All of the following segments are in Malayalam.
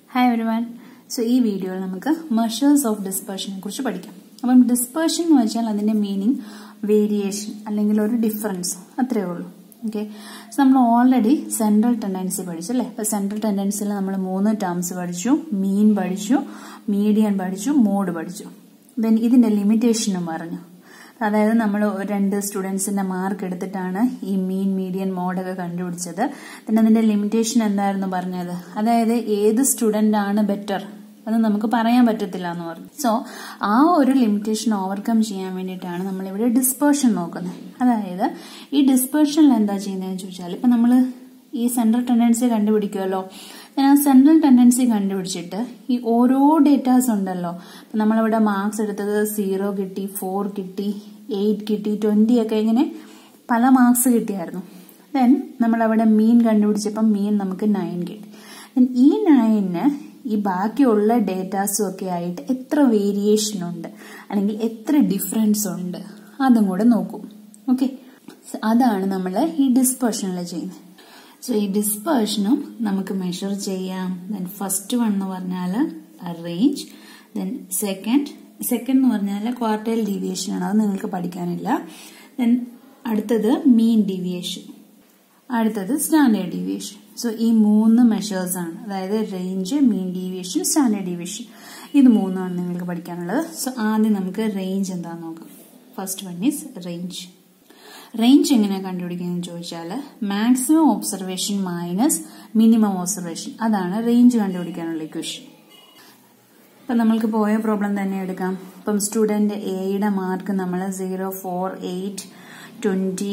ഹായ് എവരി വൺ സോ ഈ വീഡിയോയിൽ നമുക്ക് മെഷേഴ്സ് ഓഫ് ഡിസ്പേർഷനെ കുറിച്ച് പഠിക്കാം അപ്പം ഡിസ്പേർഷൻ എന്ന് വെച്ചാൽ അതിന്റെ മീനിങ് വേരിയേഷൻ അല്ലെങ്കിൽ ഒരു ഡിഫറൻസ് അത്രേ ഉള്ളൂ ഓക്കെ സോ നമ്മൾ ഓൾറെഡി സെൻട്രൽ ടെൻഡൻസി പഠിച്ചു അല്ലേ ഇപ്പൊ സെൻട്രൽ ടെൻഡൻസിയിൽ നമ്മൾ മൂന്ന് ടേംസ് പഠിച്ചു മീൻ പഠിച്ചു മീഡിയൻ പഠിച്ചു മോഡ് പഠിച്ചു ദെൻ ഇതിന്റെ ലിമിറ്റേഷനും പറഞ്ഞു അതായത് നമ്മൾ രണ്ട് സ്റ്റുഡൻസിന്റെ മാർക്ക് എടുത്തിട്ടാണ് ഈ മീൻ മീഡിയൻ മോഡൊക്കെ കണ്ടുപിടിച്ചത് പിന്നെ അതിന്റെ ലിമിറ്റേഷൻ എന്തായിരുന്നു പറഞ്ഞത് അതായത് ഏത് സ്റ്റുഡന്റ് ആണ് ബെറ്റർ അത് നമുക്ക് പറയാൻ പറ്റത്തില്ല എന്ന് പറഞ്ഞു സോ ആ ഒരു ലിമിറ്റേഷൻ ഓവർകം ചെയ്യാൻ വേണ്ടിയിട്ടാണ് നമ്മൾ ഇവിടെ ഡിസ്പേർഷൻ നോക്കുന്നത് അതായത് ഈ ഡിസ്പേർഷനിൽ എന്താ ചെയ്യുന്നതെന്ന് ചോദിച്ചാൽ ഇപ്പൊ നമ്മൾ ഈ സെൻട്രൽ ടെൻഡൻസി കണ്ടുപിടിക്കുമല്ലോ ഞാൻ ആ സെൻട്രൽ ടെൻഡൻസി കണ്ടുപിടിച്ചിട്ട് ഈ ഓരോ ഡേറ്റാസ് ഉണ്ടല്ലോ ഇപ്പൊ നമ്മളിവിടെ മാർക്സ് എടുത്തത് സീറോ കിട്ടി ഫോർ കിട്ടി എയ്റ്റ് കിട്ടി ട്വന്റി ഒക്കെ ഇങ്ങനെ പല മാർക്സ് കിട്ടിയായിരുന്നു ദെൻ നമ്മളവിടെ മീൻ കണ്ടുപിടിച്ചപ്പം മീൻ നമുക്ക് നയൻ കിട്ടി ദെൻ ഈ നയന് ഈ ബാക്കിയുള്ള ഡേറ്റാസും ഒക്കെ ആയിട്ട് എത്ര വേരിയേഷൻ ഉണ്ട് അല്ലെങ്കിൽ എത്ര ഡിഫറൻസ് ഉണ്ട് അതും കൂടെ നോക്കും ഓക്കെ അതാണ് നമ്മൾ ഈ ഡിസ്പേർഷനിൽ ചെയ്യുന്നത് സോ ഈ ഡിസ്പേർഷനും നമുക്ക് മെഷർ ചെയ്യാം ദെൻ ഫസ്റ്റ് വൺ എന്ന് പറഞ്ഞാൽ റേഞ്ച് ദെൻ സെക്കൻഡ് സെക്കൻഡ് എന്ന് പറഞ്ഞാൽ ക്വാർട്ടൈൽ ഡീവിയേഷൻ ആണ് അത് നിങ്ങൾക്ക് പഠിക്കാനില്ല ദെൻ അടുത്തത് മീൻ ഡീവിയേഷൻ അടുത്തത് സ്റ്റാൻഡേർഡ് ഡീവിയേഷൻ സോ ഈ മൂന്ന് മെഷേഴ്സ് ആണ് അതായത് range mean deviation standard deviation ഇത് മൂന്നാണ് നിങ്ങൾക്ക് പഠിക്കാനുള്ളത് സോ ആദ്യം നമുക്ക് റേഞ്ച് എന്താന്ന് നോക്കാം first one is range range എങ്ങനെ കണ്ടുപിടിക്കുന്നത് ചോദിച്ചാൽ maximum observation minus minimum observation അതാണ് റേഞ്ച് കണ്ടുപിടിക്കാനുള്ള ഇക്വേഷൻ ഇപ്പം നമ്മൾക്ക് പോയ പ്രോബ്ലം തന്നെ എടുക്കാം ഇപ്പം സ്റ്റുഡൻറ് എയുടെ മാർക്ക് നമ്മൾ സീറോ ഫോർ എയ്റ്റ് ട്വൻറ്റി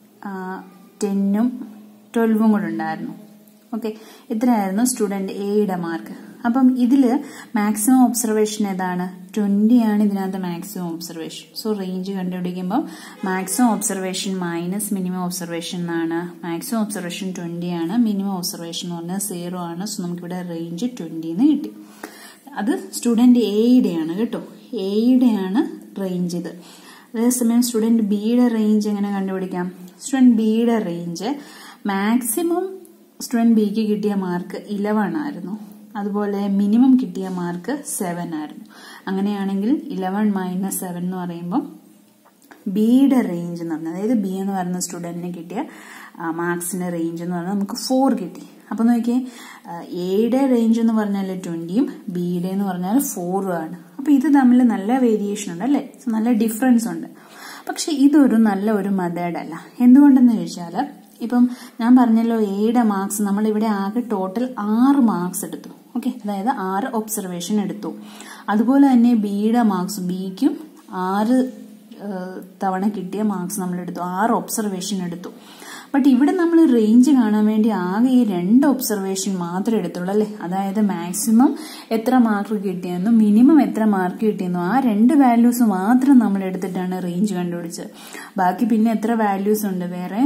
ടെന്നും ട്വൽവും കൂടെ ഉണ്ടായിരുന്നു ഓക്കെ ഇത്രയായിരുന്നു സ്റ്റുഡൻറ് എയുടെ മാർക്ക് അപ്പം ഇതിൽ മാക്സിമം ഒബ്സർവേഷൻ ഏതാണ് ട്വന്റി ആണ് ഇതിനകത്ത് മാക്സിമം ഒബ്സർവേഷൻ സോ റേഞ്ച് കണ്ടുപിടിക്കുമ്പോൾ maximum observation minus minimum observation എന്നാണ് മാക്സിമം ഒബ്സർവേഷൻ ട്വന്റി ആണ് മിനിമം ഒബ്സർവേഷൻ എന്ന് പറഞ്ഞാൽ സീറോ ആണ് സോ നമുക്കിവിടെ റേഞ്ച് ട്വന്റി എന്ന് കിട്ടി അത് സ്റ്റുഡൻറ് എയുടെയാണ് കേട്ടോ എയുടെയാണ് റേഞ്ച് ഇത് അതേസമയം സ്റ്റുഡൻറ് ബിയുടെ റേഞ്ച് എങ്ങനെ കണ്ടുപിടിക്കാം സ്റ്റുഡൻറ് ബിയുടെ റേഞ്ച് മാക്സിമം സ്റ്റുഡൻറ് ബിക്ക് കിട്ടിയ മാർക്ക് ഇലവൺ ആയിരുന്നു അതുപോലെ മിനിമം കിട്ടിയ മാർക്ക് സെവൻ ആയിരുന്നു അങ്ങനെയാണെങ്കിൽ ഇലവൻ മൈനസ് സെവൻ എന്ന് പറയുമ്പോൾ ബിയുടെ റേഞ്ച് എന്ന് പറഞ്ഞാൽ അതായത് ബി എന്ന് പറയുന്ന സ്റ്റുഡൻറ്റിന് കിട്ടിയ മാർക്സിന്റെ റേഞ്ച് എന്ന് പറഞ്ഞാൽ നമുക്ക് ഫോർ കിട്ടി അപ്പൊ നോക്കിയേ എയുടെ റേഞ്ച് എന്ന് പറഞ്ഞാൽ ട്വന്റിയും ബിയുടെ എന്ന് പറഞ്ഞാൽ ഫോറും ആണ് അപ്പൊ ഇത് തമ്മിൽ നല്ല വേരിയേഷൻ ഉണ്ട് അല്ലേ നല്ല ഡിഫറൻസ് ഉണ്ട് പക്ഷെ ഇതൊരു നല്ല ഒരു മെത്തേഡ് അല്ല എന്തുകൊണ്ടെന്ന് ചോദിച്ചാൽ ഇപ്പം ഞാൻ പറഞ്ഞല്ലോ എയുടെ മാർക്സ് നമ്മൾ ഇവിടെ ആകെ ടോട്ടൽ ആറ് മാർക്സ് എടുത്തു ഓക്കെ അതായത് ആറ് ഒബ്സർവേഷൻ എടുത്തു അതുപോലെ തന്നെ ബിയുടെ മാർക്സ് ബിക്കും ആറ് തവണ കിട്ടിയ മാർക്സ് നമ്മൾ എടുത്തു ആറ് ഒബ്സർവേഷൻ എടുത്തു ബട്ട് ഇവിടെ നമ്മൾ റേഞ്ച് കാണാൻ വേണ്ടി ആകെ ഈ രണ്ട് ഒബ്സർവേഷൻ മാത്രമേ എടുത്തുള്ളൂ അല്ലേ അതായത് മാക്സിമം എത്ര മാർക്ക് കിട്ടിയെന്നും മിനിമം എത്ര മാർക്ക് കിട്ടിയെന്നും ആ രണ്ട് വാല്യൂസ് മാത്രം നമ്മൾ എടുത്തിട്ടാണ് റേഞ്ച് കണ്ടുപിടിച്ചത് ബാക്കി പിന്നെ എത്ര വാല്യൂസ് ഉണ്ട് വേറെ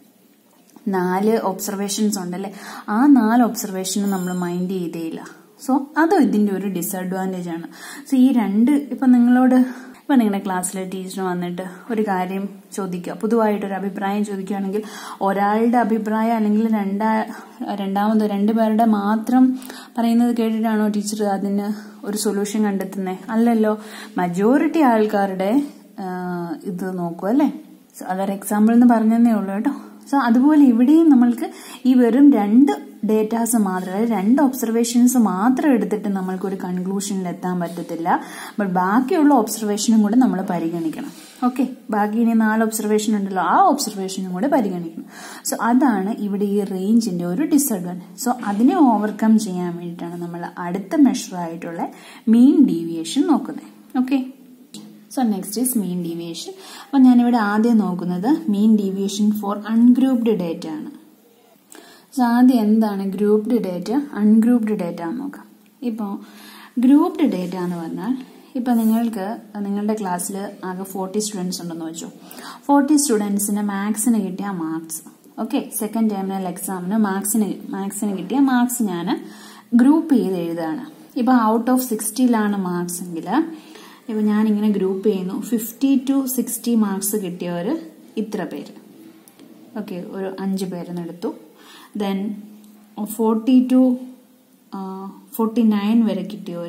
നാല് ഒബ്സർവേഷൻസ് ഉണ്ടല്ലേ ആ നാല് ഒബ്സർവേഷനും നമ്മൾ മൈൻഡ് ചെയ്തേയില്ല സോ അതും ഇതിന്റെ ഒരു ഡിസഡ്വാൻറ്റേജ് ആണ് സോ ഈ രണ്ട് ഇപ്പൊ നിങ്ങളോട് ഇപ്പൊ നിങ്ങളുടെ ക്ലാസ്സിലെ ടീച്ചർ വന്നിട്ട് ഒരു കാര്യം ചോദിക്കുക പുതുവായിട്ടൊരു അഭിപ്രായം ചോദിക്കുകയാണെങ്കിൽ ഒരാളുടെ അഭിപ്രായം അല്ലെങ്കിൽ രണ്ടാ രണ്ടാമത് രണ്ടുപേരുടെ മാത്രം പറയുന്നത് കേട്ടിട്ടാണോ ടീച്ചർ അതിന് ഒരു സൊല്യൂഷൻ കണ്ടെത്തുന്നത് അല്ലല്ലോ മജോറിറ്റി ആൾക്കാരുടെ ഇത് നോക്കുക അല്ലേ അതൊരു എക്സാമ്പിൾ എന്ന് പറഞ്ഞതേ ഉള്ളൂ കേട്ടോ സോ അതുപോലെ ഇവിടെയും നമ്മൾക്ക് ഈ വെറും രണ്ട് ഡേറ്റാസ് മാത്രം അതായത് രണ്ട് ഒബ്സർവേഷൻസ് മാത്രം എടുത്തിട്ട് നമ്മൾക്ക് ഒരു കൺക്ലൂഷനിൽ എത്താൻ പറ്റത്തില്ല ബട്ട് ബാക്കിയുള്ള ഒബ്സർവേഷനും കൂടെ നമ്മൾ പരിഗണിക്കണം ഓക്കെ ബാക്കി ഇനി നാല് ഒബ്സർവേഷൻ ഉണ്ടല്ലോ ആ ഒബ്സർവേഷനും കൂടെ പരിഗണിക്കണം സോ അതാണ് ഇവിടെ ഈ റേഞ്ചിന്റെ ഒരു ഡിസഡ്വാൻറ്റേജ് സോ അതിനെ ഓവർകം ചെയ്യാൻ വേണ്ടിയിട്ടാണ് നമ്മൾ അടുത്ത മെഷർ ആയിട്ടുള്ള മീൻ ഡീവിയേഷൻ നോക്കുന്നത് okay so next is mean deviation അപ്പം ഞാനിവിടെ ആദ്യം നോക്കുന്നത് mean deviation for ungrouped data ആണ് സോ ആദ്യം എന്താണ് ഗ്രൂപ്ഡ് ഡേറ്റ അൺഗ്രൂപ്ഡ് ഡേറ്റ എന്ന് നോക്കാം ഇപ്പോൾ ഗ്രൂപ്ഡ് ഡേറ്റ എന്ന് പറഞ്ഞാൽ ഇപ്പൊ നിങ്ങൾക്ക് നിങ്ങളുടെ ക്ലാസ്സിൽ ആകെ ഫോർട്ടി സ്റ്റുഡൻസ് ഉണ്ടെന്ന് വെച്ചു ഫോർട്ടി സ്റ്റുഡൻസിന് മാത്സിന് കിട്ടിയ മാർക്സ് ഓക്കെ സെക്കൻഡ് ടേമിനൽ എക്സാമിന് മാർക്സിന് മാത്സിന് കിട്ടിയ മാർക്സ് ഞാൻ ഗ്രൂപ്പ് ചെയ്ത് എഴുതാണ് ഇപ്പൊ ഔട്ട് ഓഫ് സിക്സ്റ്റിയിലാണ് മാർക്സ് എങ്കിൽ ഇപ്പൊ ഞാൻ ഇങ്ങനെ ഗ്രൂപ്പ് ചെയ്യുന്നു ഫിഫ്റ്റി ടു സിക്സ്റ്റി മാർക്സ് കിട്ടിയവർ ഇത്ര പേര് ഓക്കെ ഒരു അഞ്ച് പേരെന്ന് എടുത്തു then forty to forty nine വരെ കിട്ടിയവർ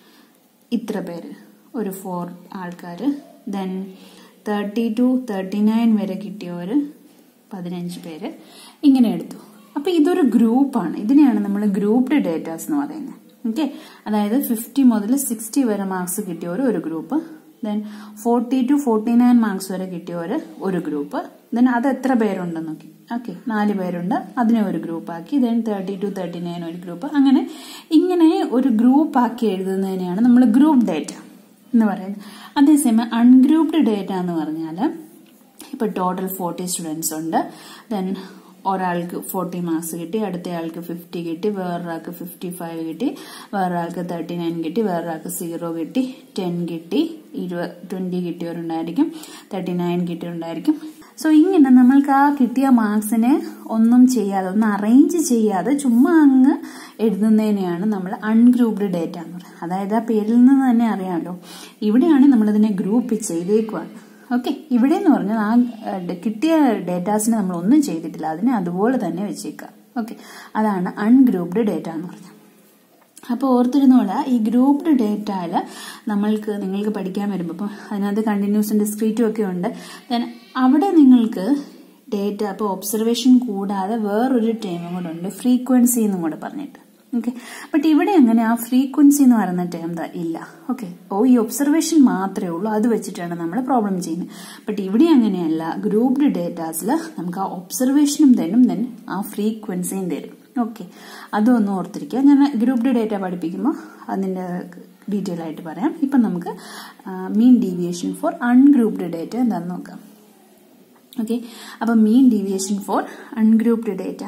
ഇത്ര പേര് ഒരു ഫോർ ആൾക്കാർ then thirty to thirty nine വരെ കിട്ടിയവർ പതിനഞ്ച് പേര് ഇങ്ങനെ എടുത്തു അപ്പോൾ ഇതൊരു ഗ്രൂപ്പാണ് ഇതിനെയാണ് നമ്മൾ ഗ്രൂപ്പ്ഡ് ഡേറ്റാസ് എന്ന് പറയുന്നത് ഓക്കെ അതായത് ഫിഫ്റ്റി മുതൽ സിക്സ്റ്റി വരെ മാർക്സ് കിട്ടിയവർ ഒരു group then forty to forty nine marks വരെ കിട്ടിയവർ ഒരു ഗ്രൂപ്പ് ദെൻ അത് എത്ര പേരുണ്ടെന്ന് നോക്കി ഓക്കെ നാല് പേരുണ്ട് അതിനെ ഒരു ഗ്രൂപ്പ് ആക്കി then thirty to thirty nine ഒരു ഗ്രൂപ്പ് അങ്ങനെ ഇങ്ങനെ ഒരു ഗ്രൂപ്പ് ആക്കി എഴുതുന്നതിനെയാണ് നമ്മൾ ഗ്രൂപ്പ് ഡേറ്റ എന്ന് പറയുന്നത് അതേസമയം അൺഗ്രൂപ്ഡ് ഡേറ്റ എന്ന് പറഞ്ഞാൽ ഇപ്പൊ ടോട്ടൽ ഫോർട്ടി സ്റ്റുഡൻസ് ഉണ്ട് ദെൻ ഒരാൾക്ക് ഫോർട്ടി മാർക്സ് കിട്ടി അടുത്തയാൾക്ക് ഫിഫ്റ്റി കിട്ടി വേറൊരാൾക്ക് ഫിഫ്റ്റി ഫൈവ് കിട്ടി വേറൊരാൾക്ക് തേർട്ടി നയൻ കിട്ടി വേറൊരാൾക്ക് സീറോ കിട്ടി ടെൻ കിട്ടി ഇരുപത് ട്വന്റി കിട്ടിയവരുണ്ടായിരിക്കും തേർട്ടി നയൻ കിട്ടിയവരുണ്ടായിരിക്കും സോ ഇങ്ങനെ നമ്മൾക്ക് ആ കിട്ടിയ മാർക്സിനെ ഒന്നും ചെയ്യാതെ ഒന്ന് അറേഞ്ച് ചെയ്യാതെ ചുമ്മാ അങ്ങ് എഴുതുന്നതിനെയാണ് നമ്മൾ അൺഗ്രൂപ്ഡ് ഡേറ്റ എന്ന് പറയുന്നത് അതായത് ആ പേരിൽ നിന്ന് തന്നെ അറിയാമല്ലോ ഇവിടെയാണ് നമ്മളിതിനെ ഗ്രൂപ്പ് ചെയ്തേക്കുവാണ് ഓക്കെ ഇവിടെ എന്ന് പറഞ്ഞാൽ ആ കിട്ടിയ ഡേറ്റാസിനെ നമ്മൾ ഒന്നും ചെയ്തിട്ടില്ല അതിനെ അതുപോലെ തന്നെ വെച്ചേക്കുക ഓക്കെ അതാണ് അൺഗ്രൂപ്ഡ് ഡേറ്റ എന്ന് പറഞ്ഞത് അപ്പോൾ ഓർത്തിരുന്നോള ഈ ഗ്രൂപ്പ്ഡ് ഡേറ്റയിൽ നമ്മൾക്ക് നിങ്ങൾക്ക് പഠിക്കാൻ വരുമ്പോൾ ഇപ്പം അതിനകത്ത് കണ്ടിന്യൂസും ഡിസ്ക്രീറ്റും ഒക്കെ ഉണ്ട് ദെൻ അവിടെ നിങ്ങൾക്ക് ഡേറ്റ അപ്പോൾ ഒബ്സർവേഷൻ കൂടാതെ വേറൊരു ടേമും കൂടെ ഉണ്ട് ഫ്രീക്വൻസി എന്നും കൂടെ പറഞ്ഞിട്ട് ഓക്കെ ബട്ട് ഇവിടെ അങ്ങനെ ആ ഫ്രീക്വൻസി എന്ന് പറയുന്ന ടേം ഇല്ല ഓക്കെ ഓ ഈ ഒബ്സർവേഷൻ മാത്രമേ ഉള്ളൂ അത് വെച്ചിട്ടാണ് നമ്മൾ പ്രോബ്ലം ചെയ്യുന്നത് ബട്ട് ഇവിടെ അങ്ങനെയല്ല ഗ്രൂപ്പ്ഡ് ഡേറ്റാസിൽ നമുക്ക് ആ ഒബ്സർവേഷനും തരും ദെൻ ആ ഫ്രീക്വൻസിയും തരും ഓക്കെ അതൊന്നും ഓർത്തിരിക്കുക ഞാൻ ഗ്രൂപ്പ്ഡ് ഡേറ്റ പഠിപ്പിക്കുമ്പോൾ അതിൻ്റെ ഡീറ്റെയിൽ ആയിട്ട് പറയാം ഇപ്പം നമുക്ക് mean deviation for ungrouped data എന്താണെന്ന് നോക്കാം ഓക്കെ അപ്പം mean deviation for ungrouped data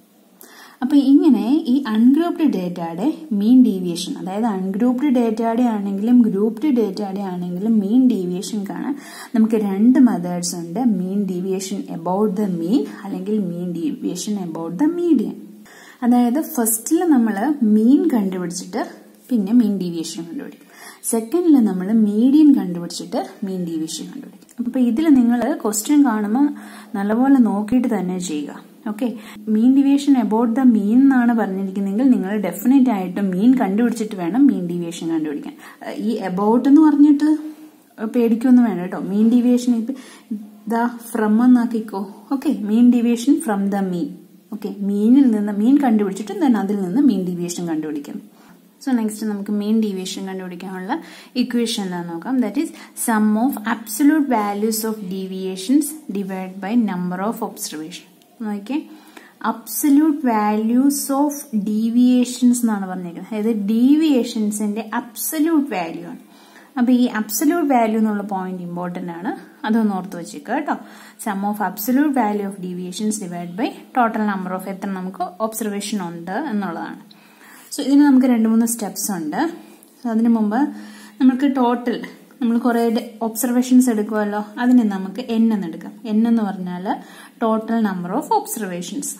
അപ്പൊ ഇങ്ങനെ ഈ അൺഗ്രൂപ്ഡ് ഡേറ്റയുടെ മീൻ ഡീവിയേഷൻ അതായത് അൺഗ്രൂപ്ഡ് ഡേറ്റയുടെ ആണെങ്കിലും ഗ്രൂപ്ഡ് ഡേറ്റയുടെ ആണെങ്കിലും മീൻ ഡീവിയേഷൻ കാണാൻ നമുക്ക് രണ്ട് മെത്തേഡ്സ് ഉണ്ട് mean deviation about the mean അല്ലെങ്കിൽ mean deviation about the median അതായത് ഫസ്റ്റിൽ നമ്മൾ മീൻ കണ്ടുപിടിച്ചിട്ട് പിന്നെ മീൻ ഡീവിയേഷൻ കണ്ടുപിടിക്കും സെക്കൻഡിൽ നമ്മൾ മീഡിയൻ കണ്ടുപിടിച്ചിട്ട് മീൻ ഡീവിയേഷൻ കണ്ടുപിടിക്കും അപ്പൊ ഇതിൽ നിങ്ങൾ ക്വസ്റ്റ്യൻ കാണുമ്പോൾ നല്ലപോലെ നോക്കിയിട്ട് തന്നെ ചെയ്യുക okay mean deviation about the mean എന്നാണ് പറഞ്ഞിരിക്കുന്നതെങ്കിൽ നിങ്ങൾ ഡെഫിനറ്റ് ആയിട്ട് മീൻ കണ്ടുപിടിച്ചിട്ട് വേണം മീൻ ഡിവിയേഷൻ കണ്ടുപിടിക്കാൻ ഈ അബൌട്ട് എന്ന് പറഞ്ഞിട്ട് പേടിക്കൊന്നും വേണം കേട്ടോ മീൻ ഡിവിയേഷൻ ദ ഫ്രം എന്നാക്കിക്കോ okay mean deviation from the mean okay മീനിൽ നിന്ന് മീൻ കണ്ടുപിടിച്ചിട്ട് ദെൻ അതിൽ നിന്ന് മീൻ ഡീവിയേഷൻ കണ്ടുപിടിക്കണം സോ നെക്സ്റ്റ് നമുക്ക് മീൻ ഡീവിയേഷൻ കണ്ടുപിടിക്കാനുള്ള ഇക്വേഷൻ എന്താണെന്ന് നോക്കാം that is sum of absolute values of deviations divide by number of observation നോക്കിയേ അബ്സല്യൂട്ട് വാല്യൂസ് ഓഫ് ഡീവിയേഷൻസ് എന്നാണ് പറഞ്ഞിരിക്കുന്നത് അതായത് ഡീവിയേഷൻസിന്റെ അബ്സല്യൂട്ട് വാല്യൂ ആണ് അപ്പൊ ഈ അബ്സല്യൂട്ട് വാല്യൂ എന്നുള്ള പോയിന്റ് ഇമ്പോർട്ടന്റ് ആണ് അതൊന്ന് ഓർത്ത് വെച്ചേക്കുക കേട്ടോ sum of absolute value of deviations divide by total number of എത്ര നമുക്ക് ഒബ്സർവേഷൻ ഉണ്ട് എന്നുള്ളതാണ് സോ ഇതിന് നമുക്ക് രണ്ട് മൂന്ന് സ്റ്റെപ്സ് ഉണ്ട് അതിനു മുമ്പ് നമുക്ക് ടോട്ടൽ നമ്മൾ കുറേ ഒബ്സർവേഷൻസ് എടുക്കുമല്ലോ അതിന് നമുക്ക് എൻ എന്ന് എടുക്കാം എൻ എന്ന് പറഞ്ഞാൽ total number of observations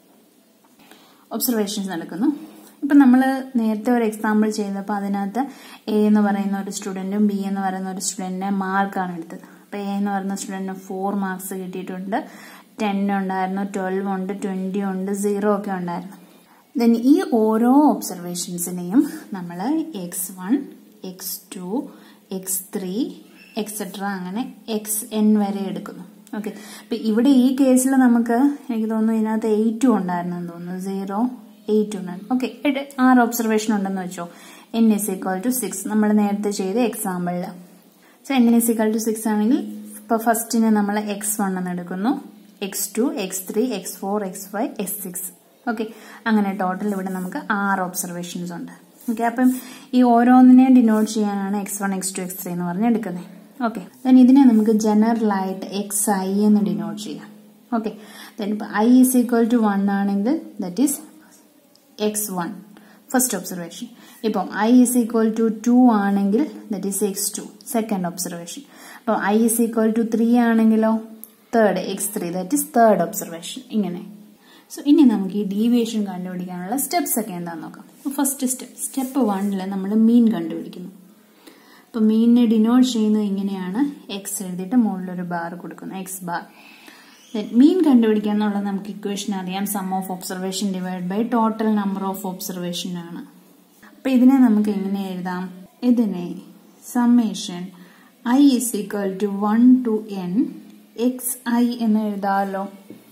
observations നടക്കുന്നു ഇപ്പം നമ്മൾ നേരത്തെ ഒരു എക്സാമ്പിൾ ചെയ്തപ്പോൾ അതിനകത്ത് എ എന്ന് പറയുന്ന ഒരു സ്റ്റുഡൻറ്റും ബി എന്ന് പറയുന്ന ഒരു സ്റ്റുഡൻറ്റിനെ മാർക്കാണ് എടുത്തത് അപ്പോൾ എ എന്ന് പറയുന്ന സ്റ്റുഡൻറ്റിന് ഫോർ മാർക്സ് കിട്ടിയിട്ടുണ്ട് ടെൻ ഉണ്ടായിരുന്നു ട്വൽവ് ഉണ്ട് ട്വൻറ്റി ഉണ്ട് സീറോ ഒക്കെ ഉണ്ടായിരുന്നു ദെൻ ഈ ഓരോ ഒബ്സർവേഷൻസിനെയും നമ്മൾ x one x two x three etcetera അങ്ങനെ എക്സ് എൻ വരെ എടുക്കുന്നു ഓക്കെ അപ്പം ഇവിടെ ഈ കേസിൽ നമുക്ക് എനിക്ക് തോന്നുന്നു ഇതിനകത്ത് എയ്റ്റും ഉണ്ടായിരുന്നെന്ന് തോന്നുന്നു സീറോ എയ്റ്റ് ഉണ്ടായിരുന്നു ഓക്കെ ആറ് ഒബ്സർവേഷൻ ഉണ്ടെന്ന് വെച്ചോ n is equal to six നമ്മൾ നേരത്തെ ചെയ്ത എക്സാമ്പിളിൽ so n is equal to six ആണെങ്കിൽ ഇപ്പോൾ ഫസ്റ്റിന് നമ്മൾ എക്സ് വൺ എന്ന് എടുക്കുന്നു x two x three x four x five x six okay അങ്ങനെ ടോട്ടൽ ഇവിടെ നമുക്ക് ആറ് ഒബ്സർവേഷൻസ് ഉണ്ട് ഓക്കെ അപ്പം ഈ ഓരോന്നിനെയും ഡിനോട്ട് ചെയ്യാനാണ് x one x two x three എന്ന് പറഞ്ഞ് എടുക്കുന്നത് ഓക്കെ ദെൻ ഇതിനെ നമുക്ക് ജനറലായിട്ട് എക്സ് ഐ എന്ന് ഡിനോട്ട് ചെയ്യാം ഓക്കെ ദെൻ ഇപ്പം i is equal to one ആണെങ്കിൽ that is x one first observation ഇപ്പം i is equal to two ആണെങ്കിൽ that is x two second observation അപ്പം i is equal to three ആണെങ്കിലോ third x three that is third observation ഇങ്ങനെ സോ ഇനി നമുക്ക് ഈ ഡീവിയേഷൻ കണ്ടുപിടിക്കാനുള്ള സ്റ്റെപ്സ് ഒക്കെ എന്താണെന്ന് നോക്കാം ഫസ്റ്റ് സ്റ്റെപ്പ് സ്റ്റെപ്പ് വണ്ണിൽ നമ്മൾ മീൻ കണ്ടുപിടിക്കുന്നു അപ്പോൾ മീനിനെ ഡിനോട്ട് ചെയ്യുന്നത് ഇങ്ങനെയാണ് എക്സ് എഴുതിയിട്ട് മുകളിലൊരു ബാർ കൊടുക്കുന്നു എക്സ് ബാർ മീൻ കണ്ടുപിടിക്കുക എന്നുള്ളത് നമുക്ക് ഇക്വേഷൻ അറിയാം sum of observation divide by total number of observation ആണ് അപ്പൊ ഇതിനെ നമുക്ക് എങ്ങനെ എഴുതാം ഇതിനെ summation i is equal to one to n x i എന്ന് എഴുതാമല്ലോ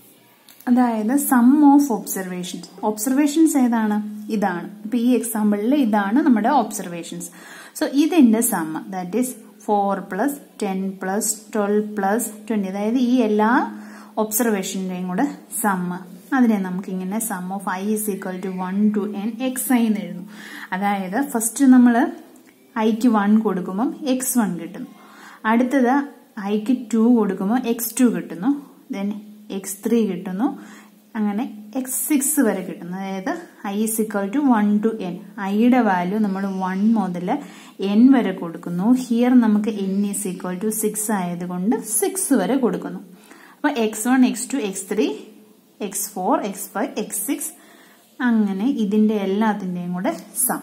അതായത് സം ഓഫ് ഒബ്സർവേഷൻസ് ഒബ്സർവേഷൻസ് ഏതാണ് ഇതാണ് ഇപ്പൊ ഈ എക്സാമ്പിളിൽ ഇതാണ് നമ്മുടെ ഒബ്സർവേഷൻസ് സോ ഇതിന്റെ sum that is four plus ten plus twelve plus twenty അതായത് ഈ എല്ലാ ഒബ്സർവേഷന്റെയും കൂടെ സമ്മ അതിനെ നമുക്ക് ഇങ്ങനെ sum of i is equal to one to n x i എന്ന് എഴുതുന്നു അതായത് ഫസ്റ്റ് നമ്മൾ ഐക്ക് വൺ കൊടുക്കുമ്പം എക്സ് വൺ കിട്ടുന്നു അടുത്തത് ഐക്ക് ടു കൊടുക്കുമ്പോൾ എക്സ് ടു കിട്ടുന്നു ദെൻ എക്സ് ത്രീ കിട്ടുന്നു അങ്ങനെ എക്സ് സിക്സ് വരെ കിട്ടുന്നു അതായത് i is equal to one to n ഐയുടെ വാല്യൂ നമ്മൾ വൺ മുതൽ എൻ വരെ കൊടുക്കുന്നു ഹിയർ നമുക്ക് n is equal to six ആയതുകൊണ്ട് സിക്സ് വരെ കൊടുക്കുന്നു അപ്പൊ x one x two x three x four x five x six അങ്ങനെ ഇതിന്റെ എല്ലാത്തിന്റെയും കൂടെ സം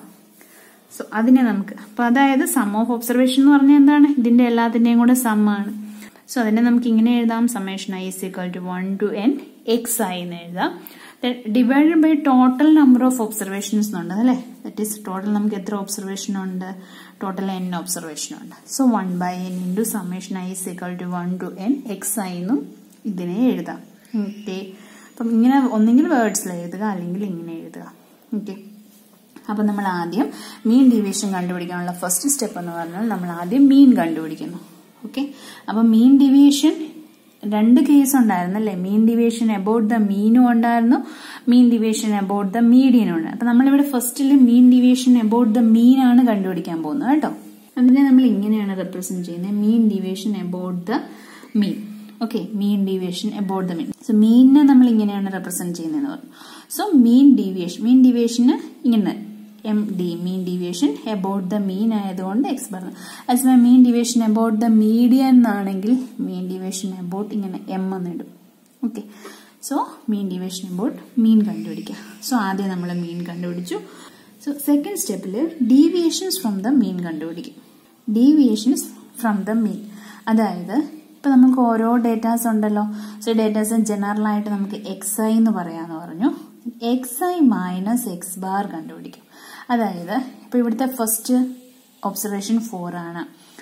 സോ അതിനെ നമുക്ക് അപ്പൊ അതായത് സം ഓഫ് ഒബ്സർവേഷൻ എന്ന് പറഞ്ഞാൽ എന്താണ് ഇതിന്റെ എല്ലാത്തിന്റെയും കൂടെ സം ആണ് സോ അതിനെ നമുക്ക് ഇങ്ങനെ എഴുതാം summation i is equal to one to n x i എന്ന് എഴുതാം divided by total number of observations ഉണ്ട് അല്ലേ ദറ്റ് ഈസ് ടോട്ടൽ നമുക്ക് എത്ര ഒബ്സർവേഷൻ ഉണ്ട് ടോട്ടൽ എൻ ഒബ്സർവേഷൻ ഉണ്ട് so one by n into summation i is equal to one to n x i എന്നും ഇതിനെ എഴുതാം ഓക്കെ അപ്പം ഇങ്ങനെ ഒന്നെങ്കിൽ വേർഡ്സിൽ എഴുതുക അല്ലെങ്കിൽ ഇങ്ങനെ എഴുതുക ഓക്കെ അപ്പം നമ്മൾ ആദ്യം മീൻ ഡീവിയേഷൻ കണ്ടുപിടിക്കാനുള്ള ഫസ്റ്റ് സ്റ്റെപ്പ് എന്ന് പറഞ്ഞാൽ നമ്മൾ ആദ്യം മീൻ കണ്ടുപിടിക്കുന്നു ഓക്കെ അപ്പം മീൻ ഡീവിയേഷൻ രണ്ട് കേസ് ഉണ്ടായിരുന്നു അല്ലേ മീൻ ഡിവിയേഷൻ അബൌട്ട് ദ മീനും ഉണ്ടായിരുന്നു മീൻ ഡിവിയേഷൻ അബൌട്ട് ദ മീഡിയനും ഉണ്ട് അപ്പൊ നമ്മളിവിടെ ഫസ്റ്റിൽ mean deviation about the mean ആണ് കണ്ടുപിടിക്കാൻ പോകുന്നത് കേട്ടോ അതിനെ നമ്മൾ ഇങ്ങനെയാണ് റെപ്രസെന്റ് ചെയ്യുന്നത് mean deviation about the mean okay mean deviation about the mean so മീനിനെ നമ്മൾ ഇങ്ങനെയാണ് റെപ്രസെന്റ് ചെയ്യുന്നതെന്ന് പറഞ്ഞു സോ മീൻ ഡീവിയേഷൻ മീൻ ഡീവിയേഷന് ഇങ്ങനെ M D mean deviation about the mean ആയതുകൊണ്ട് എക്സ് പറഞ്ഞു as mean deviation about the median എന്നാണെങ്കിൽ മീൻ ഡീവിയേഷൻ അബൌട്ട് ഇങ്ങനെ എം എന്ന് ഇടും okay so mean deviation about mean കണ്ടുപിടിക്കുക സോ ആദ്യം നമ്മൾ മീൻ കണ്ടുപിടിച്ചു സോ സെക്കൻഡ് സ്റ്റെപ്പിൽ ഡീവിയേഷൻസ് ഫ്രം ദ മീൻ കണ്ടുപിടിക്കും ഡീവിയേഷൻസ് ഫ്രം ദ മീൻ അതായത് ഇപ്പൊ നമുക്ക് ഓരോ ഡേറ്റാസ് ഉണ്ടല്ലോ സോ ഡേറ്റാസ് ജനറൽ ആയിട്ട് നമുക്ക് എക്സ് ഐ എന്ന് പറയാന്ന് പറഞ്ഞു x i minus x bar കണ്ടുപിടിക്കും അതായത് ഇപ്പൊ ഇവിടുത്തെ ഫസ്റ്റ് ഒബ്സർവേഷൻ ഫോർ ആണ്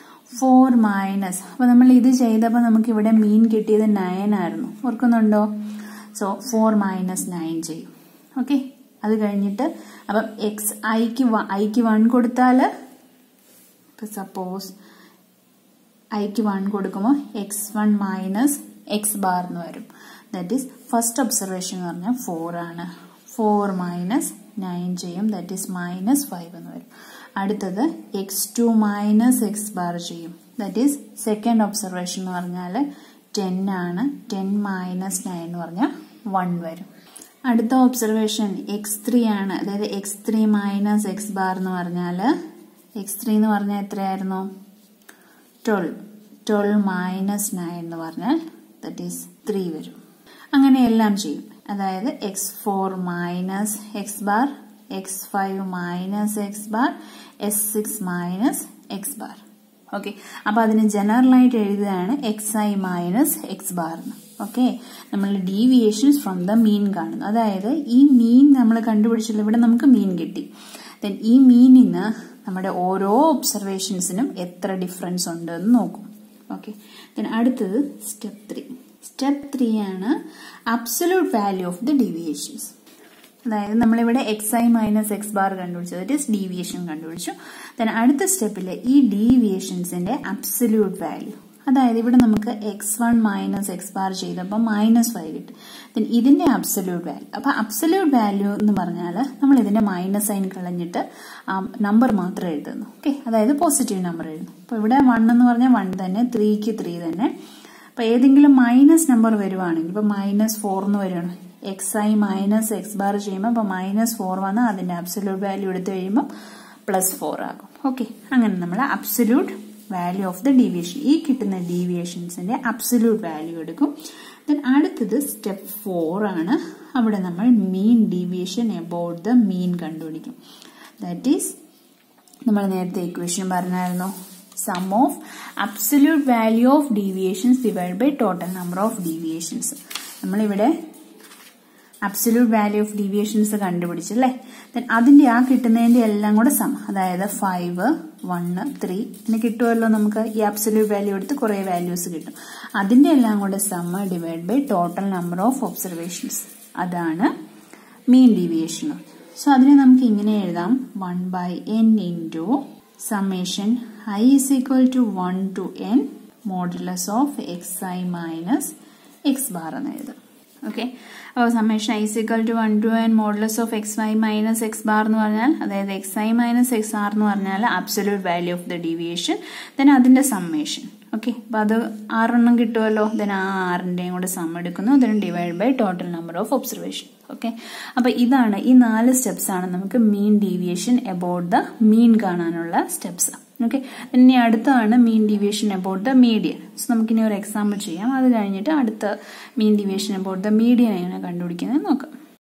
ഫോർ മൈനസ് അപ്പൊ നമ്മൾ ഇത് ചെയ്തപ്പോൾ നമുക്ക് ഇവിടെ മീൻ കിട്ടിയത് നയൻ ആയിരുന്നു ഓർക്കുന്നുണ്ടോ സോ ഫോർ മൈനസ് നയൻ ചെയ്യും ഓക്കെ അത് കഴിഞ്ഞിട്ട് അപ്പം എക്സ് ഐക്ക് ഐക്ക് വൺ കൊടുത്താല് ഇപ്പൊ സപ്പോസ് ഐക്ക് വൺ കൊടുക്കുമ്പോൾ x one minus x bar എന്ന് വരും ദാറ്റ് ഈസ് ഫസ്റ്റ് ഒബ്സർവേഷൻ എന്ന് പറഞ്ഞാൽ ഫോർ ആണ് ഫോർ മൈനസ് നയൻ ചെയ്യും ദാറ്റ് ഈസ് മൈനസ് ഫൈവ് എന്ന് വരും അടുത്തത് x two minus x bar ചെയ്യും ദാറ്റ് ഈസ് സെക്കൻഡ് ഒബ്സർവേഷൻ എന്ന് പറഞ്ഞാൽ ടെൻ ആണ് ടെൻ മൈനസ് നയൻ എന്ന് പറഞ്ഞാൽ വൺ വരും അടുത്ത ഒബ്സർവേഷൻ എക്സ് ത്രീ ആണ് അതായത് x three minus x bar എന്ന് പറഞ്ഞാൽ എക്സ് ത്രീ എന്ന് പറഞ്ഞാൽ എത്രയായിരുന്നു ട്വൽവ് ട്വൽവ് മൈനസ് നയൻ എന്ന് പറഞ്ഞാൽ ദറ്റ് ഈസ് ത്രീ വരും അങ്ങനെ എല്ലാം ചെയ്യും അതായത് x four minus x bar x five minus x bar x six minus x bar okay അപ്പൊ അതിന് ജനറൽ ആയിട്ട് എഴുതുകയാണ് x i minus x bar okay നമ്മൾ ഡീവിയേഷൻസ് ഫ്രം ദ മീൻ കാണുന്നു അതായത് ഈ മീൻ നമ്മൾ കണ്ടുപിടിച്ചല്ലോ ഇവിടെ നമുക്ക് മീൻ കിട്ടി ദെൻ ഈ മീനിന്ന് നമ്മുടെ ഓരോ ഒബ്സർവേഷൻസിനും എത്ര ഡിഫറൻസ് ഉണ്ട് എന്ന് നോക്കും ഓക്കെ ദെൻ അടുത്തത് സ്റ്റെപ്പ് ത്രീ സ്റ്റെപ്പ് ത്രീ ആണ് absolute value of the deviations അതായത് നമ്മളിവിടെ x i minus x bar കണ്ടുപിടിച്ചു ദറ്റ് ഈസ് ഡീവിയേഷൻ കണ്ടുപിടിച്ചു ദെൻ അടുത്ത സ്റ്റെപ്പിൽ ഈ ഡീവിയേഷൻസിന്റെ അബ്സല്യൂട്ട് വാല്യൂ അതായത് ഇവിടെ നമുക്ക് x one minus x bar ചെയ്തപ്പോൾ മൈനസ് ഫൈവ് കിട്ടും ദെൻ ഇതിന്റെ അബ്സല്യൂട്ട് വാല്യൂ അപ്പൊ അബ്സല്യൂട്ട് വാല്യൂ എന്ന് പറഞ്ഞാൽ നമ്മൾ ഇതിന്റെ മൈനസ് സൈൻ കളഞ്ഞിട്ട് നമ്പർ മാത്രം എഴുതുന്നു ഓക്കെ അതായത് പോസിറ്റീവ് നമ്പർ എഴുതുന്നു അപ്പൊ ഇവിടെ വൺ എന്ന് പറഞ്ഞാൽ വൺ തന്നെ ത്രീക്ക് ത്രീ തന്നെ അപ്പൊ ഏതെങ്കിലും മൈനസ് നമ്പർ വരുവാണെങ്കിൽ ഇപ്പൊ മൈനസ് ഫോർ എന്ന് വരുവാണ് x i minus x bar ചെയ്യുമ്പോൾ അപ്പൊ മൈനസ് ഫോർ വന്ന് അതിന്റെ അബ്സല്യൂട്ട് വാല്യൂ എടുത്തു കഴിയുമ്പോൾ പ്ലസ് ഫോർ ആകും ഓക്കെ അങ്ങനെ നമ്മൾ absolute value of the deviation ഈ കിട്ടുന്ന ഡീവിയേഷൻസിന്റെ അബ്സല്യൂട്ട് വാല്യൂ എടുക്കും ദെൻ അടുത്തത് സ്റ്റെപ്പ് ഫോർ ആണ് അവിടെ നമ്മൾ mean deviation about the mean കണ്ടുപിടിക്കും ദാറ്റ് ഈസ് നമ്മൾ നേരത്തെ ഇക്വേഷൻ പറഞ്ഞായിരുന്നു sum of absolute value of deviations divide by total number of deviations നമ്മളിവിടെ അബ്സല്യൂട്ട് വാല്യൂ ഓഫ് ഡീവിയേഷൻസ് കണ്ടുപിടിച്ചല്ലേ ദെൻ അതിന്റെ ആ കിട്ടുന്നതിന്റെ എല്ലാം കൂടെ സം അതായത് ഫൈവ് വണ്ണ് ത്രീ ഇങ്ങനെ കിട്ടുമല്ലോ നമുക്ക് ഈ അബ്സല്യൂട്ട് വാല്യൂ എടുത്ത് കുറെ വാല്യൂസ് കിട്ടും അതിന്റെ എല്ലാം കൂടെ sum divide by total number of observations അതാണ് മീൻ ഡീവിയേഷൻ സോ അതിനെ നമുക്ക് ഇങ്ങനെ എഴുതാം one by n into summation i is equal to one to n modulus of x i minus x bar എന്ന് എഴുതാം ഓക്കെ അപ്പോൾ summation i is equal to one to n modulus of x y minus x bar എന്ന് പറഞ്ഞാൽ അതായത് x i minus x r എന്ന് പറഞ്ഞാൽ absolute value of the deviation then അതിന്റെ സമ്മേഷൻ ഓക്കെ അപ്പോൾ അത് ആറെണ്ണം കിട്ടുമല്ലോ ദെൻ ആ ആറിൻ്റെയും കൂടെ സം എടുക്കുന്നു then divide by total number of observation okay അപ്പോൾ ഇതാണ് ഈ നാല് സ്റ്റെപ്സ് ആണ് നമുക്ക് mean deviation about the mean കാണാനുള്ള സ്റ്റെപ്സ് ഓക്കെ ഇനി അടുത്താണ് mean deviation about the median so നമുക്കിനി ഒരു എക്സാമ്പിൾ ചെയ്യാം അത് കഴിഞ്ഞിട്ട് അടുത്ത mean deviation about the median എങ്ങനെ കണ്ടുപിടിക്കുന്നത് നോക്കാം